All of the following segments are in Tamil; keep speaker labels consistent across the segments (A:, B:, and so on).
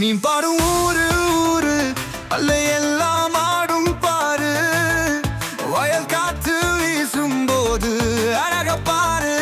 A: நீ பாடும் ஊரு ஊரு அல்ல எல்லாம் ஆடும் பாரு வயல் காற்று வீசும் போது அழக பாரு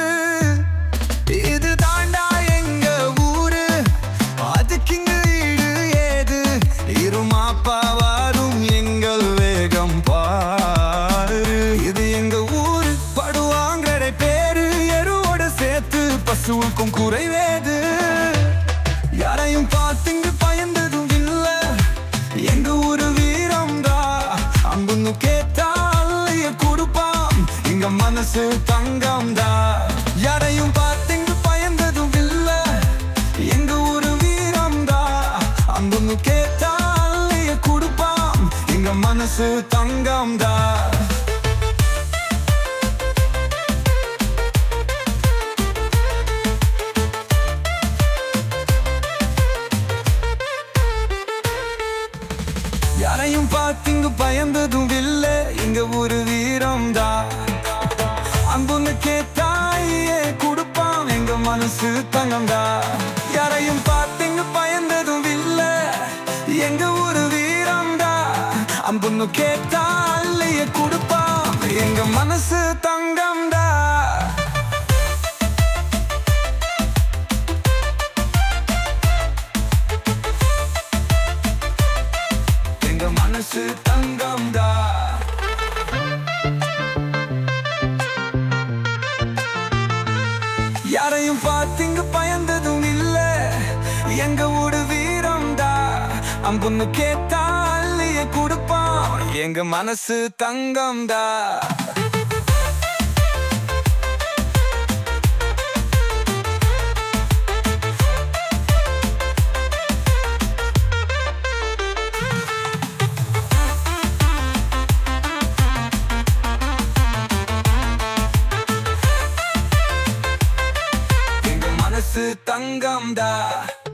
A: இது தாண்டா எங்க ஊரு அதுக்கு இங்கு ஈடு ஏது இருமாப்பா வரும் எங்கள் வேகம் பாரு இது எங்க ஊரு படுவாங்கடை பேரு எருவோட சேர்த்து பசுவுக்கும் குறைவேது யாரையும் பார்த்துங்க பயந்ததும் இல்ல எங்க ஊரு வீரம்டா அம்புன்னு கேட்டா அல்லைய கொடுப்பான் எங்க மனசு தங்கம்டா யாரையும் பார்த்துங்க பயந்ததும் இல்ல எங்க ஊரு வீரம்டா அம்புன்னு கேட்டா அல்லைய கொடுப்பான் எங்க மனசு தங்கம்டா யாரையும் பார்த்திங்க பயந்ததும் இல்ல இங்க ஒரு வீரம்டா அன்புன்னு கேட்டாயே கொடுப்பான் எங்க மனசு தங்கம்டா யாரையும் பார்த்திங்க பயந்ததும் இல்ல எங்க ஒரு வீரம்டா அன்புன்னு கேட்டாலேயே கொடுப்பான் எங்க மனசு தங்கம்டா எங்க மனசு தங்கம்டா யாரையும் பார்த்திங்க பயந்ததும் இல்ல எங்க ஊடு வீரம்டா அம்புன்னு கேட்டா அள்ளிய கொடுப்பான் எங்க மனசு தங்கம்டா எங்க மனசு தங்கம்டா